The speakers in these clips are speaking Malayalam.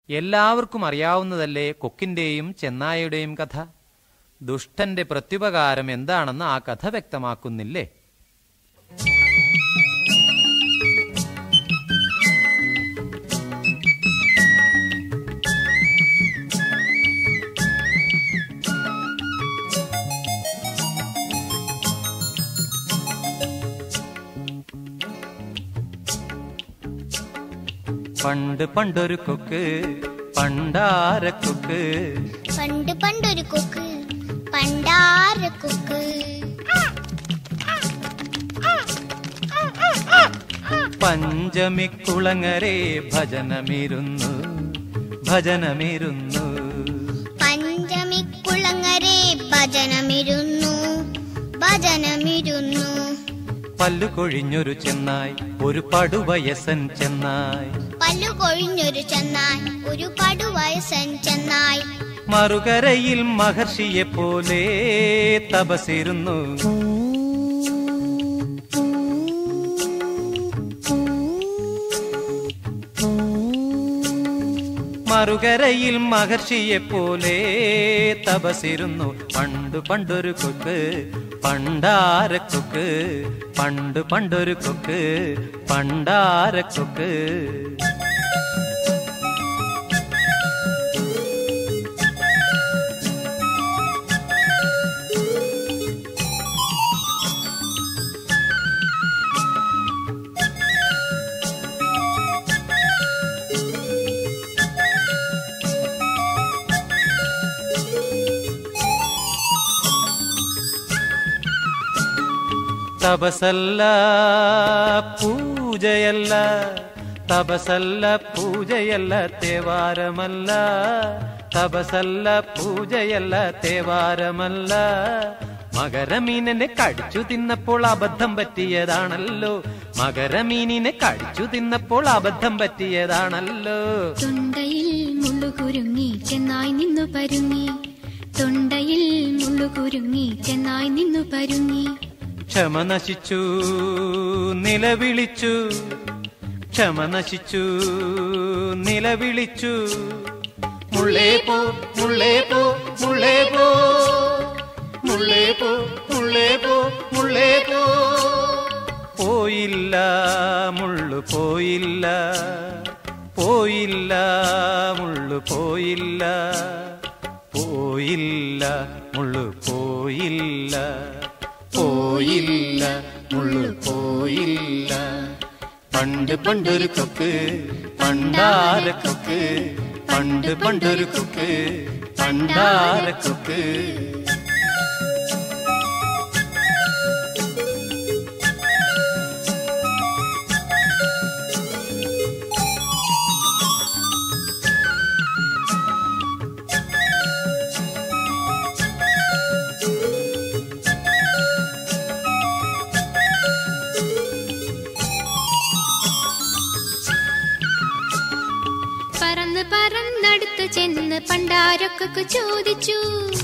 എല്ലാവർക്കും അറിയാവുന്നതല്ലേ കൊക്കിന്റെയും ചെന്നായയുടെയും കഥ ദുഷ്ടന്റെ പ്രത്യുപകാരം എന്താണെന്ന് ആ കഥ വ്യക്തമാക്കുന്നില്ലേ പണ്ട് പണ്ടൊരു കൊക്ക് പണ്ടാരക്കൊക്ക് പണ്ട് പണ്ടൊരു കൊക്ക് പണ്ടാര കൊക്ക് പഞ്ചമിക്കുളങ്ങരെ ഭജനമിരുന്നു ഭജനമിരുന്നു പഞ്ചമിക്കുളങ്ങരെ ഭജനമിരുന്നു ഭജനമിരുന്നു പല്ലു കൊഴിഞ്ഞൊരു ചെന്നായി ഒരു പടുവയസ്സൻ ചെന്നായി പല്ലു കൊഴിഞ്ഞൊരു ചെന്നായ് ഒരു പടുവയസ്സൻ ചെന്നായ് മറുകരയിൽ മഹർഷിയെ പോലെ തപസിരുന്നു മറുകരയിൽ മഹർഷിയെ പോലെ തപസിരുന്നു പണ്ടു പണ്ടൊരു കൊക്ക് പണ്ടാരക്കൊക്ക് പണ്ട് പണ്ടൊരു കൊക്ക് പണ്ടാരക്കൊക്ക് തപസല്ല പൂജയല്ല തപസല്ല പൂജയല്ല തേവാരമല്ല തപസല്ല പൂജയല്ല തേവാരമല്ല മകരമീനിനെ കടിച്ചു തിന്നപ്പോൾ അബദ്ധം പറ്റിയതാണല്ലോ മകരമീനിനെ കടിച്ചു തിന്നപ്പോൾ അബദ്ധം പറ്റിയതാണല്ലോ തൊണ്ടയിൽ മുള്ളുകുരുങ്ങി ചെന്നായി നിന്നു പരുങ്ങി തൊണ്ടയിൽ മുള്ളുകുരുങ്ങി ചെന്നായി നിന്നു പരുങ്ങി ക്ഷമ നശിച്ചു നിലവിളിച്ചു ക്ഷമ നശിച്ചു നിലവിളിച്ചു മുള്ളേ പോ മുള്ളേ പോ മുള്ളേ പോ മുള്ളേ പോ മുള്ളേ പോ മുള്ളേ പോ പോയില്ല മുള്ളു പോയില്ല പോയില്ല മുള്ളു പോയില്ല പോയില്ല മുള്ളു പോയില്ല പോയില്ല മുള്ളു പോയില്ല പണ്ട് പണ്ടൊരു കൊക്ക് പണ്ടാരക്കൊക്ക് പണ്ട് പണ്ടൊരു കൊക്ക് പണ്ടാരക്കൊക്ക് പറന്ന് പറന്നടുത്ത് ചെന്ന് പണ്ടാരൊക്കെ ചോദിച്ചു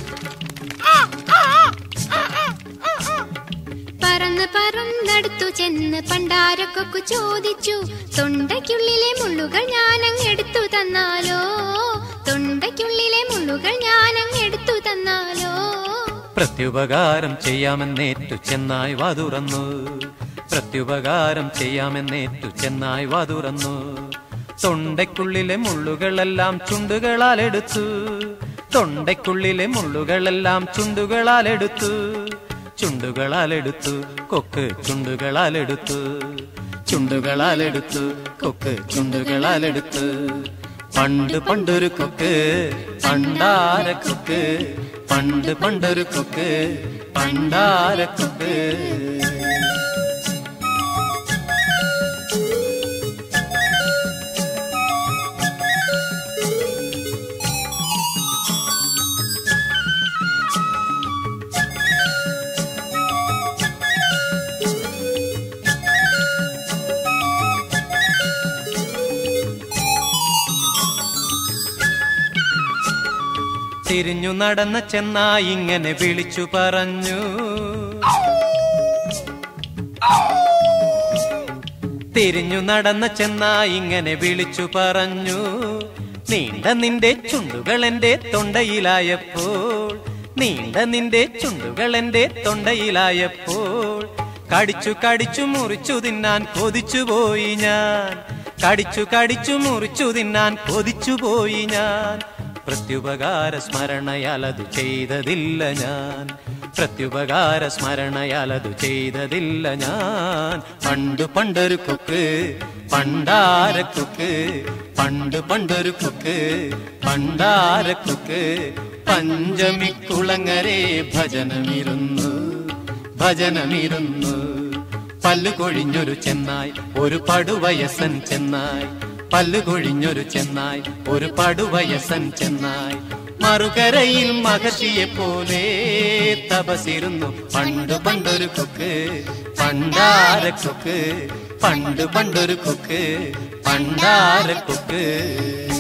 പറന്ന് പറന്നടുത്തു ചെന്ന് പണ്ടാരൊക്കെ ചോദിച്ചു തൊണ്ടയ്ക്കുള്ളിലെ മുള്ളുകൾ ഞാനങ്ങ് എടുത്തു തന്നാലോ തൊണ്ടയ്ക്കുള്ളിലെ മുള്ളുകൾ ഞാനങ്ങ് എടുത്തു തന്നാലോ പ്രത്യുപകാരം ചെയ്യാമെന്നേറ്റു ചെന്നായി വാതുറന്നു പ്രത്യുപകാരം ചെയ്യാമെന്നേറ്റു ചെന്നായി വാതുറന്നു തൊണ്ടയ്ക്കുള്ളിലെ മുള്ളുകളെല്ലാം ചുണ്ടുകളാൽ എടുത്തു തൊണ്ടയ്ക്കുള്ളിലെ മുള്ളുകളെല്ലാം ചുണ്ടുകളാൽ എടുത്തു ചുണ്ടുകളാൽ എടുത്തു കൊക്ക് ചുണ്ടുകളാൽ എടുത്തു ചുണ്ടുകളാൽ എടുത്തു കൊക്ക് ചുണ്ടുകളാൽ എടുത്തു പണ്ട് പണ്ടൊരു കൊക്ക് പണ്ടാര കൊക്ക് പണ്ട് പണ്ടൊരു കൊക്ക് പണ്ടാര കൊക്ക് തിരിഞ്ഞു നടന്ന ചെന്നായി ഇങ്ങനെ വിളിച്ചു പറഞ്ഞു തിരിഞ്ഞു നടന്ന ചെന്നായി ഇങ്ങനെ വിളിച്ചു പറഞ്ഞു നീണ്ട നിന്റെ ചുണ്ടുകൾ എന്റെ തൊണ്ടയിലായപ്പോൾ നീണ്ട നിന്റെ ചുണ്ടുകൾ എന്റെ തൊണ്ടയിലായപ്പോൾ കടിച്ചു കടിച്ചു മുറിച്ചു തിന്നാൻ കൊതിച്ചു പോയി ഞാൻ കടിച്ചു കടിച്ചു മുറിച്ചു തിന്നാൻ കൊതിച്ചു പോയി ഞാൻ പ്രത്യുപകാര സ്മരണയാലതു ചെയ്തതില്ല ഞാൻ പ്രത്യുപകാര സ്മരണയാലതു ചെയ്തതില്ല ഞാൻ പണ്ട് പണ്ടൊരു കൊക്ക് പണ്ടാരക്കൊക്ക് പണ്ട് പണ്ടൊരു കൊക്ക് പണ്ടാരക്കൊക്ക് പഞ്ചമിക്കുളങ്ങരെ ഭജനമിരുന്നു ഭജനമിരുന്നു പല്ലു കൊഴിഞ്ഞൊരു ചെന്നായി ഒരു പടുവയസ്സൻ ചെന്നായി പല്ലു കൊഴിഞ്ഞൊരു ചെന്നായി ഒരു പടുവയസ്സൻ ചെന്നായി മറുകരയിൽ മഹർഷിയെ പോലെ തപസിരുന്നു പണ്ട് പണ്ടൊരു കൊക്ക് പണ്ടാരക്കൊക്ക് പണ്ട് പണ്ടൊരു കൊക്ക് പണ്ടാരക്കൊക്ക്